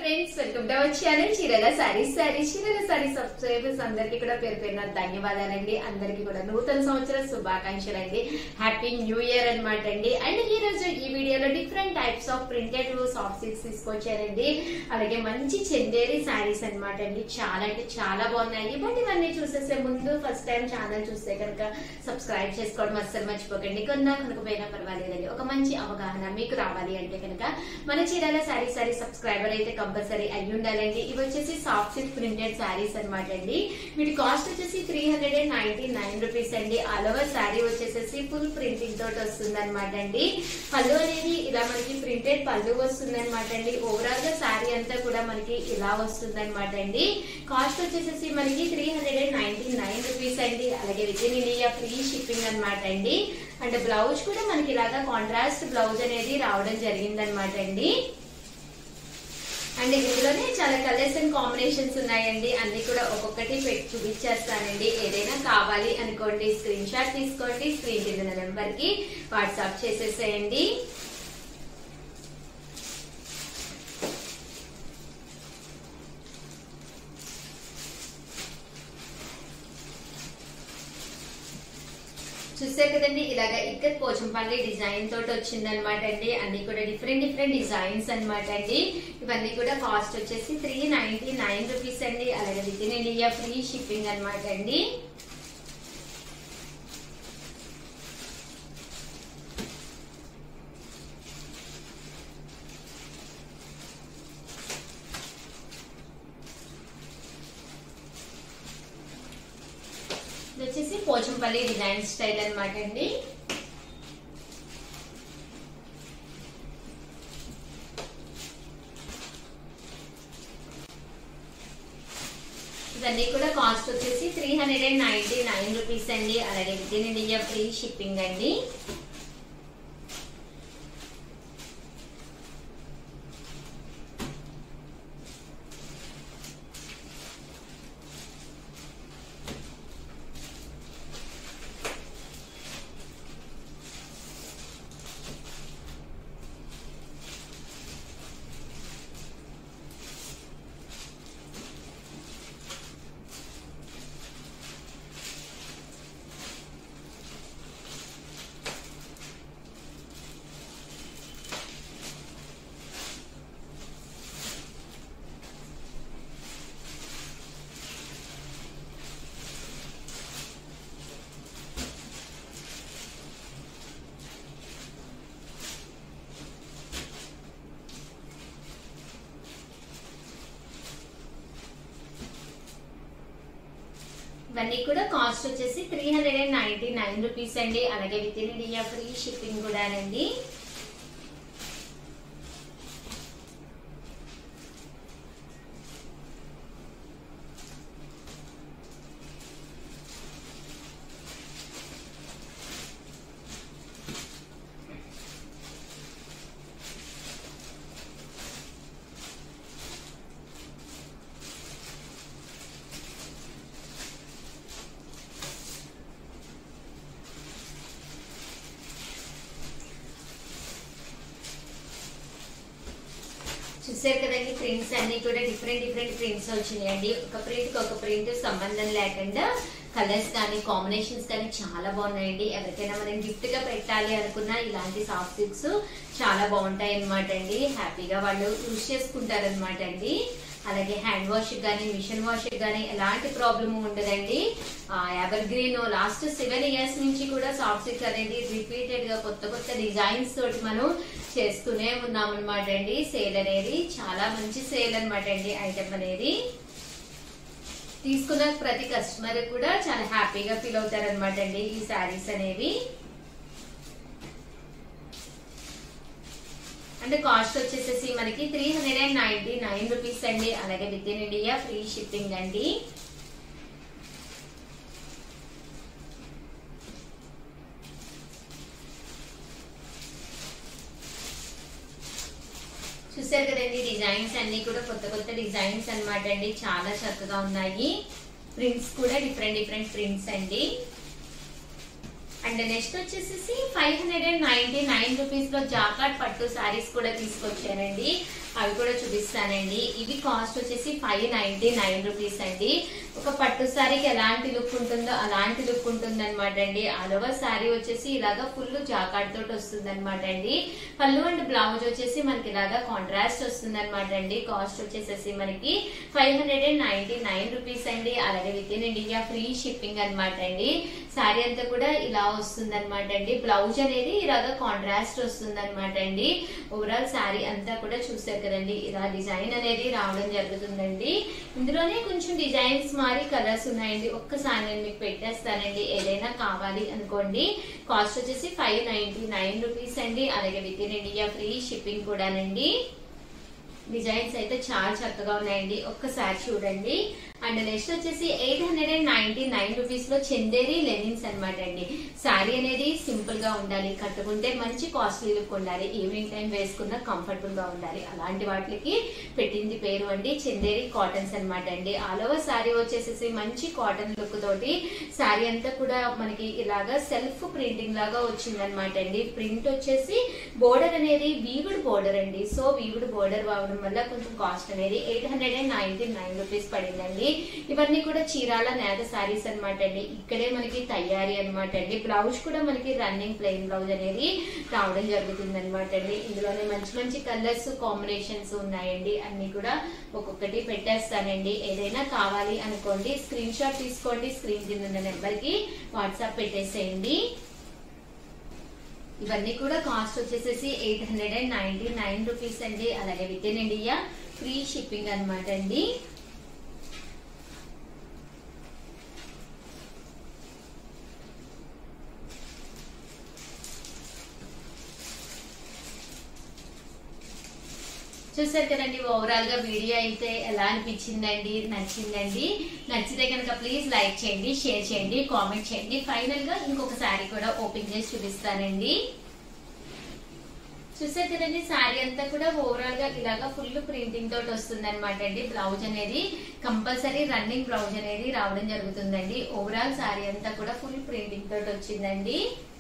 friends welcome to our channel చీరల సారీస్ సారీస్ చీరల saris subscribers అందరికీ కూడా పేరు పేరున ధన్యవాదాలండి అందరికీ కూడా నూతన సంవత్సర శుభాకాంక్షలు అండి హ్యాపీ న్యూ ఇయర్ అన్నమాట అండి అండ్ ఈ రోజు ఈ వీడియోలో different types of printed soft silks తీసుకొచ్చారండి అలాగే మంచి చందేరి సారీస్ అన్నమాట అండి చాలా అంటే చాలా బాగున్నాయి బట్ ఇవన్నీ చూసేసే ముందు ఫస్ట్ టైం ఛానల్ చూస్తే కనుక సబ్స్క్రైబ్ చేసుకోవడం అస్సలు మర్చిపోకండి కొన్నా కొనుకపోయినా పర్వాలేదండి ఒక మంచి అవగాహన మీకు రావాలి అంటే కనుక మన చీరాల సారీ సారీ సబ్స్క్రైబర్ అయితే కంపల్సరీ అయి ఉండాలండి ఇవి వచ్చేసి సాఫ్ట్ సిల్క్ ప్రింటెడ్ సారీస్ అన్నమాట అండి వీటి కాస్ట్ వచ్చేసి three hundred and ninety nine rupees అండి ఆల్ ఓవర్ సారీ వచ్చేసేసి ఫుల్ ప్రింటింగ్ తోటి వస్తుంది అనమాట అండి పళ్ళు అనేది ఇలా మనకి ప్రింటెడ్ పళ్ళు వస్తుంది అనమాట అండి ఓవరాల్ గా సారీ అంతా కూడా మనకి ఇలా వస్తుంది అనమాట అండి కాస్ట్ వచ్చేసేసి మనకి three hundred and ninety nine rupees అండి అలాగే with in India free shipping అనమాట అండి అండ్ బ్లౌజ్ కూడా మనకి ఇలాగా కాంట్రాస్ట్ బ్లౌజ్ అనేది రావడం జరిగింది అనమాట అండి అండ్ ఇందులోనే చాలా కలర్స్ అండ్ కాంబినేషన్స్ ఉన్నాయండి అన్ని కూడా ఒక్కొక్కటి పెట్టి చూపించేస్తానండి ఏదైనా కావాలి అనుకోండి స్క్రీన్ షాట్ తీసుకోండి స్క్రీన్ కింద నెంబర్ కి వాట్సాప్ చేసేసేయండి చూసారు కదండి ఇలాగ ఇక్కడ పోచంపల్లి డిజైన్ తోటి వచ్చింది అనమాట అండి అన్ని కూడా డిఫరెంట్ డిఫరెంట్ డిజైన్స్ అన్నమాట అండి ఇవన్నీ కూడా కాస్ట్ వచ్చేసి త్రీ నైన్టీ నైన్ రూపీస్ అండి అలాగే with in India free shipping అనమాట అండి ఇది వచ్చేసి పోచంపల్లి డిజైన్ స్టైల్ అనమాట అండి ఇవన్నీ కూడా కాస్ట్ వచ్చేసి three hundred and ninety nine rupees అండి అలాగే with in India free shipping అండి ఇవన్నీ కూడా కాస్ట్ వచ్చేసి three hundred and ninety nine rupees అండి అలాగే with in India free shipping కూడానండి చూసారు కదండి ప్రింట్స్ అన్ని కూడా డిఫరెంట్ డిఫరెంట్ ప్రింట్స్ వచ్చినాయండి ఒక ప్రింట్ కి ఒక ప్రింట్ సంబంధం లేకుండా కలర్స్ కానీ కాంబినేషన్స్ కానీ చాలా బాగున్నాయండి ఎవరికైనా మనం గిఫ్ట్ గా పెట్టాలి అనుకున్నా ఇలాంటి సాఫ్ట్ సిల్క్స్ చాలా బాగుంటాయి అనమాట అండి హ్యాపీగా వాళ్ళు యూజ్ చేసుకుంటారు అనమాట అండి అలాగే హ్యాండ్ వాష్ కానీ మిషన్ వాష్ కానీ ఎలాంటి ప్రాబ్లమ్ ఉండదండి ever green last seven years నుంచి కూడా సాఫ్ట్ సిల్క్ అనేది రిపీటెడ్ గా కొత్త కొత్త డిజైన్స్ తోటి మనం చేస్తూనే ఉన్నాం అనమాట అండి సేల్ అనేది చాలా మంచి సేల్ అనమాట అండి ఐటమ్ అనేది తీసుకున్న ప్రతి కస్టమర్ కూడా చాలా హ్యాపీగా ఫీల్ అవుతారు అనమాట అండి ఈ శారీస్ అనేవి అంటే కాస్ట్ వచ్చేసేసి మనకి three hundred and ninety nine rupees అండి అలాగే with in India free shipping అండి చూసారు కదండి డిజైన్స్ అన్ని కూడా కొత్త కొత్త డిజైన్స్ అన్నమాట అండి చాలా చక్కగా ఉన్నాయి ప్రింట్స్ కూడా డిఫరెంట్ డిఫరెంట్ ప్రింట్స్ అండి అండ్ నెక్స్ట్ వచ్చేసి five hundred and ninety nine rupees లో జాకాట్ పట్టు సారీస్ కూడా తీసుకొచ్చానండి అవి కూడా చూపిస్తానండి ఇవి కాస్ట్ వచ్చేసి ఫైవ్ నైన్టీ నైన్ రూపీస్ అండి ఒక పట్టు శారీకి ఎలాంటి లుక్ ఉంటుందో అలాంటి లుక్ ఉంటుంది అనమాట అండి అలవ శారీ వచ్చేసి ఇలాగా ఫుల్ జాకాట్ తోటి వస్తుంది అనమాట అండి పళ్ళు అండ్ బ్లౌజ్ వచ్చేసి మనకి ఇలాగా కాంట్రాస్ట్ వస్తుంది అనమాట అండి కాస్ట్ వచ్చేసేసి మనకి five hundred and ninety nine rupees అండి అలాగే with in India free shipping అనమాట అండి శారీ అంతా కూడా ఇలా వస్తుంది అనమాట అండి బ్లౌజ్ అనేది ఇలాగా కాంట్రాస్ట్ వస్తుంది అనమాట అండి ఓవరాల్ శారీ అంతా కూడా చూసారు కదండి ఇలా డిజైన్ అనేది రావడం జరుగుతుందండి ఇందులోనే కొంచెం డిజైన్స్ మారి కలర్స్ ఉన్నాయండి ఒక్కసారి నేను మీకు పెట్టేస్తానండి ఏదైనా కావాలి అనుకోండి కాస్ట్ వచ్చేసి ఫైవ్ నైన్టీ నైన్ రూపీస్ అండి అలాగే with in India free shipping కూడానండి డిజైన్స్ అయితే చాలా చక్కగా ఉన్నాయండి ఒక్కసారి చూడండి అండ్ నెక్స్ట్ వచ్చేసి eight hundred and ninety nine rupees లో చందేరి లెనిన్స్ అనమాట అండి శారీ అనేది సింపుల్ గా ఉండాలి కట్టుకుంటే మంచి కాస్ట్లీ లుక్ ఉండాలి ఈవినింగ్ టైం వేసుకున్న కంఫర్టబుల్ గా ఉండాలి అలాంటి వాటికి పెట్టింది పేరు అండి చందేరి కాటన్స్ అనమాట అండి ఆల్ ఓవర్ శారీ వచ్చేసేసి మంచి కాటన్ లుక్ తోటి శారీ అంతా కూడా మనకి ఇలాగా సెల్ఫ్ ప్రింటింగ్ లాగా వచ్చిందనమాట అండి ప్రింట్ వచ్చేసి బోర్డర్ అనేది వీవుడ్ బోర్డర్ అండి సో వీవుడ్ బోర్డర్ రావడం వల్ల కొంచెం కాస్ట్ అనేది eight hundred and ninety nine rupees పడిందండి ఇవన్నీ కూడా చీరాల నేత శారీస్ అనమాట అండి ఇక్కడే మనకి తయారీ అనమాట అండి బ్లౌజ్ కూడా మనకి రన్నింగ్ ప్లెయిన్ బ్లౌజ్ అనేది రావడం జరుగుతుంది అనమాట అండి ఇందులోనే మంచి మంచి కలర్స్ కాంబినేషన్స్ ఉన్నాయండి అన్ని కూడా ఒక్కొక్కటి పెట్టేస్తానండి ఏదైనా కావాలి అనుకోండి స్క్రీన్ షాట్ తీసుకోండి స్క్రీన్ కింద ఉన్న నెంబర్ కి వాట్సాప్ పెట్టేసేయండి ఇవన్నీ కూడా కాస్ట్ వచ్చేసేసి eight hundred and ninety nine rupees అండి అలాగే with in India free shipping అనమాట అండి చూసారు కదండి ఓవరాల్ గా వీడియో అయితే ఎలా అనిపించిందండి నచ్చిందండి నచ్చితే కనుక ప్లీజ్ లైక్ చేయండి షేర్ చేయండి కామెంట్ చేయండి ఫైనల్ గా ఇంకొక శారీ కూడా ఓపెన్ చేసి చూపిస్తానండి చూసారు కదండి శారీ అంతా కూడా ఓవరాల్ గా ఇలాగా ఫుల్ ప్రింటింగ్ తోటి వస్తుంది అనమాట అండి బ్లౌజ్ అనేది కంపల్సరీ రన్నింగ్ బ్లౌజ్ అనేది రావడం జరుగుతుందండి ఓవరాల్ శారీ అంతా కూడా ఫుల్ ప్రింటింగ్ తోటి వచ్చిందండి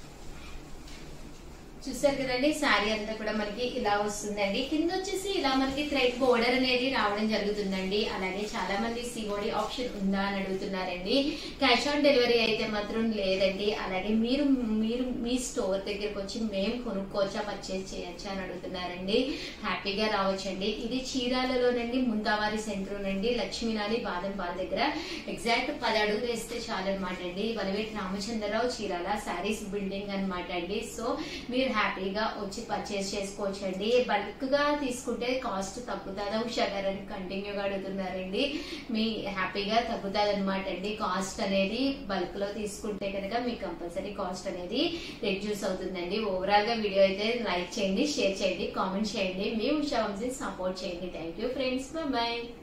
చూసారు కదండి శారీ అంతా కూడా మనకి ఇలా వస్తుందండి కింద వచ్చేసి ఇలా మనకి థ్రెడ్ బోర్డర్ అనేది రావడం జరుగుతుందండి అలాగే చాలా మంది సిఓడి ఆప్షన్ ఉందా అని అడుగుతున్నారండి క్యాష్ ఆన్ డెలివరీ అయితే మాత్రం లేదండి అలాగే మీరు మీరు మీ స్టోర్ దగ్గరకు వచ్చి మేము కొనుక్కోవచ్చా పర్చేజ్ చేయొచ్చా అని అడుగుతున్నారండి హ్యాపీగా రావచ్చండి ఇది చీరాలలోనండి ముందావారి సెంటర్ నుండి లక్ష్మీనాని బాదం పాల్ దగ్గర ఎగ్జాక్ట్ పది అడుగులు వేస్తే చాలన్నమాట అండి వలవేటి రామచంద్రరావు చీరాల శారీస్ బిల్డింగ్ అనమాట అండి సో మీరు హ్యాపీగా వచ్చి పర్చేస్ చేసుకోవచ్చండి బల్క్ గా తీసుకుంటే కాస్ట్ తగ్గుతుందా ఉషా గారు అని కంటిన్యూగా అడుగుతున్నారండి మీ హ్యాపీగా తగ్గుతుంది అనమాట అండి కాస్ట్ అనేది బల్క్ లో తీసుకుంటే కనుక మీకు కంపల్సరీ కాస్ట్ అనేది రెడ్యూస్ అవుతుందండి ఓవరాల్ గా వీడియో అయితే లైక్ చేయండి షేర్ చేయండి కామెంట్ చేయండి మీ ఉషా వంశీ సపోర్ట్ చేయండి థ్యాంక్ యూ ఫ్రెండ్స్ బాయ్